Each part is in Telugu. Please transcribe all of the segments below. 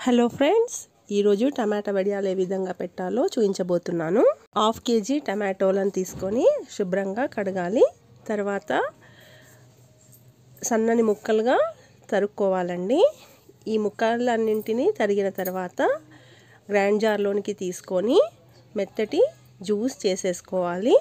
హలో ఫ్రెండ్స్ ఈరోజు టమాటా వడియాలు ఏ విధంగా పెట్టాలో చూపించబోతున్నాను హాఫ్ కేజీ టమాటోలను తీసుకొని శుభ్రంగా కడగాలి తర్వాత సన్నని ముక్కలుగా తరుక్కోవాలండి ఈ ముక్కలన్నింటినీ తరిగిన తర్వాత గ్రైండ్ జార్లోనికి తీసుకొని మెత్తటి జ్యూస్ చేసేసుకోవాలి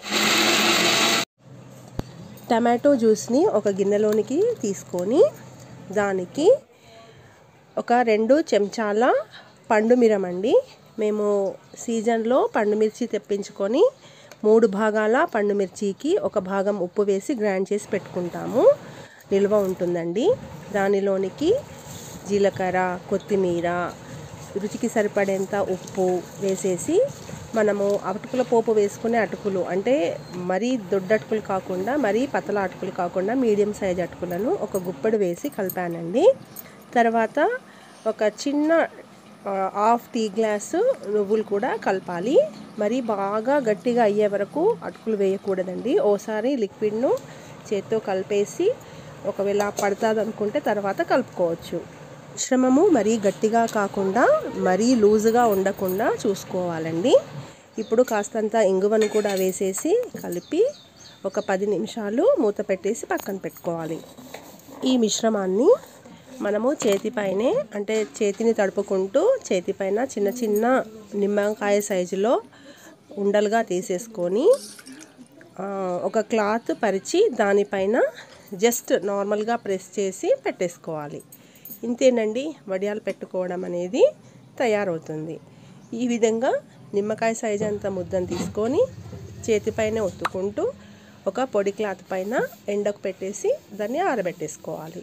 టమాటో జ్యూస్ని ఒక గిన్నెలోనికి తీసుకొని దానికి ఒక రెండు చెంచాల పండు మిరం అండి మేము సీజన్లో పండు మిర్చి తెప్పించుకొని మూడు భాగాల పండు మిర్చికి ఒక భాగం ఉప్పు వేసి గ్రైండ్ చేసి పెట్టుకుంటాము నిల్వ ఉంటుందండి దానిలోనికి జీలకర్ర కొత్తిమీర రుచికి సరిపడేంత ఉప్పు వేసేసి మనము అటుకుల పోపు వేసుకునే అటుకులు అంటే మరీ దొడ్డ అటుకులు కాకుండా మరీ పతల అటుకులు కాకుండా మీడియం సైజ్ అటుకులను ఒక గుప్పెడు వేసి కలిపానండి తర్వాత ఒక చిన్న హాఫ్ టీ గ్లాసు నువ్వులు కూడా కలపాలి మరి బాగా గట్టిగా అయ్యే వరకు అటుకులు వేయకూడదండి ఓసారి లిక్విడ్ను చేత్తో కలిపేసి ఒకవేళ పడుతుంది అనుకుంటే తర్వాత కలుపుకోవచ్చు మిశ్రమము మరీ గట్టిగా కాకుండా మరీ లూజుగా ఉండకుండా చూసుకోవాలండి ఇప్పుడు కాస్తంత ఇంగువను కూడా వేసేసి కలిపి ఒక పది నిమిషాలు మూత పెట్టేసి పక్కన పెట్టుకోవాలి ఈ మిశ్రమాన్ని మనము చేతిపైనే అంటే చేతిని తడుపుకుంటూ చేతిపైన చిన్న చిన్న నిమ్మకాయ సైజులో ఉండలుగా తీసేసుకొని ఒక క్లాత్ పరిచి దానిపైన జస్ట్ నార్మల్గా ప్రెస్ చేసి పెట్టేసుకోవాలి ఇంతేనండి వడియాలు పెట్టుకోవడం అనేది తయారవుతుంది ఈ విధంగా నిమ్మకాయ సైజు అంత ముద్దను తీసుకొని చేతిపైన ఒత్తుకుంటూ ఒక పొడి క్లాత్ పైన ఎండకు పెట్టేసి దాన్ని ఆరబెట్టేసుకోవాలి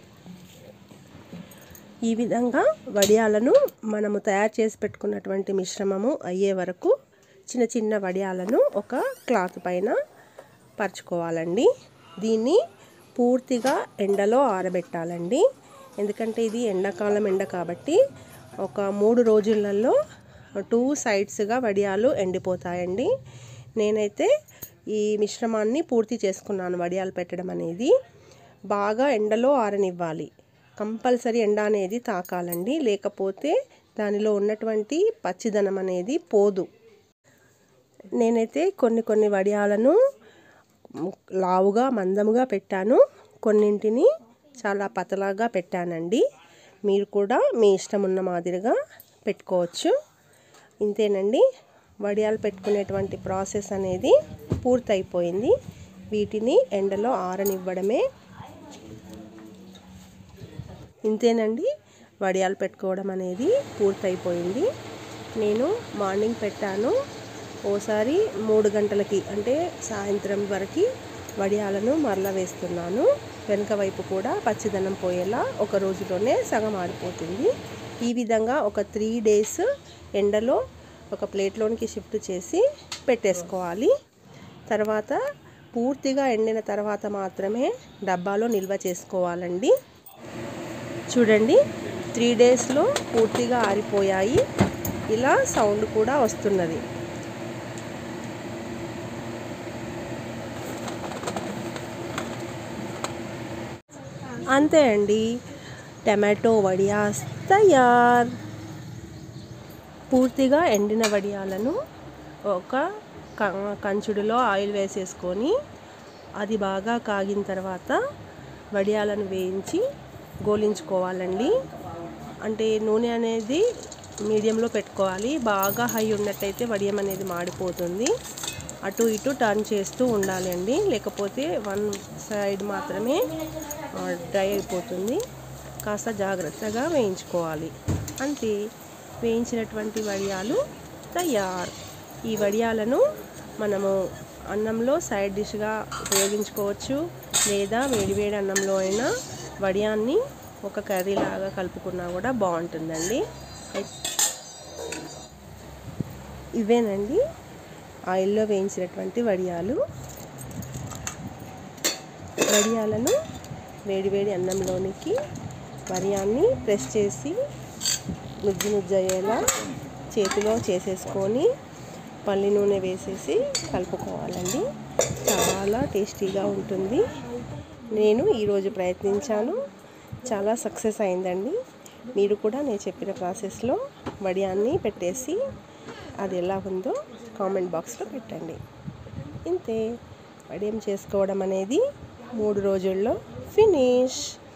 ఈ విధంగా వడియాలను మనము తయారు చేసి పెట్టుకున్నటువంటి మిశ్రమము అయ్యే వరకు చిన్న చిన్న వడియాలను ఒక క్లాత్ పైన పరుచుకోవాలండి దీన్ని పూర్తిగా ఎండలో ఆరబెట్టాలండి ఎందుకంటే ఇది ఎండాకాలం ఎండ కాబట్టి ఒక మూడు రోజులలో టూ సైడ్స్గా వడియాలు ఎండిపోతాయండి నేనైతే ఈ మిశ్రమాన్ని పూర్తి చేసుకున్నాను వడియాలు పెట్టడం అనేది బాగా ఎండలో ఆరనివ్వాలి కంపల్సరీ ఎండ అనేది తాకాలండి లేకపోతే దానిలో ఉన్నటువంటి పచ్చిదనం అనేది పోదు నేనైతే కొన్ని కొన్ని వడియాలను లావుగా మందముగా పెట్టాను కొన్నింటిని చాలా పతలాగా పెట్టానండి మీరు కూడా మీ ఇష్టం ఉన్న మాదిరిగా పెట్టుకోవచ్చు ఇంతేనండి వడియాలు పెట్టుకునేటువంటి ప్రాసెస్ అనేది పూర్తయిపోయింది వీటిని ఎండలో ఆరనివ్వడమే ఇంతేనండి వడియాలు పెట్టుకోవడం అనేది పూర్తయిపోయింది నేను మార్నింగ్ పెట్టాను ఓసారి మూడు గంటలకి అంటే సాయంత్రం వరకు వడియాలను మరల వేస్తున్నాను వెనుక వైపు కూడా పచ్చిదనం పోయేలా ఒక రోజులోనే సగం ఆడిపోతుంది ఈ విధంగా ఒక త్రీ డేస్ ఎండలో ఒక ప్లేట్లోనికి షిఫ్ట్ చేసి పెట్టేసుకోవాలి తర్వాత పూర్తిగా ఎండిన తర్వాత మాత్రమే డబ్బాలో నిల్వ చేసుకోవాలండి చూడండి త్రీ డేస్లో పూర్తిగా ఆరిపోయాయి ఇలా సౌండ్ కూడా వస్తున్నది అంతే అండి టమాటో వడియాస్ తయార్ పూర్తిగా ఎండిన వడియాలను ఒక కంచుడులో ఆయిల్ వేసేసుకొని అది బాగా కాగిన తర్వాత వడియాలను వేయించి గోలించుకోవాలండి అంటే నూనె అనేది మీడియంలో పెట్టుకోవాలి బాగా హై ఉన్నట్టయితే వడియం అనేది మాడిపోతుంది అటు ఇటు టర్న్ చేస్తూ ఉండాలండి లేకపోతే వన్ సైడ్ మాత్రమే డ్రై అయిపోతుంది కాస్త జాగ్రత్తగా వేయించుకోవాలి అంతే వేయించినటువంటి వడియాలు తయారు ఈ వడియాలను మనము అన్నంలో సైడ్ డిష్గా ఉపయోగించుకోవచ్చు లేదా వేడివేడి అన్నంలో అయినా వడియాన్ని ఒక కర్రీ లాగా కలుపుకున్నా కూడా బాగుంటుందండి ఇవేనండి ఆయిల్లో వేయించినటువంటి వడియాలు వడియాలను వేడివేడి అన్నంలోనికి వడియాన్ని ప్రెస్ చేసి నుజ్జు నుజ్జు అయ్యేలా చేతిలో చేసేసుకొని పల్లి నూనె వేసేసి కలుపుకోవాలండి చాలా టేస్టీగా ఉంటుంది నేను ఈరోజు ప్రయత్నించాను చాలా సక్సెస్ అయిందండి మీరు కూడా నేను చెప్పిన ప్రాసెస్లో వడియాన్ని పెట్టేసి అది ఎలా ఉందో కామెంట్ బాక్స్లో పెట్టండి ఇంతే వడియం చేసుకోవడం అనేది మూడు రోజుల్లో ఫినిష్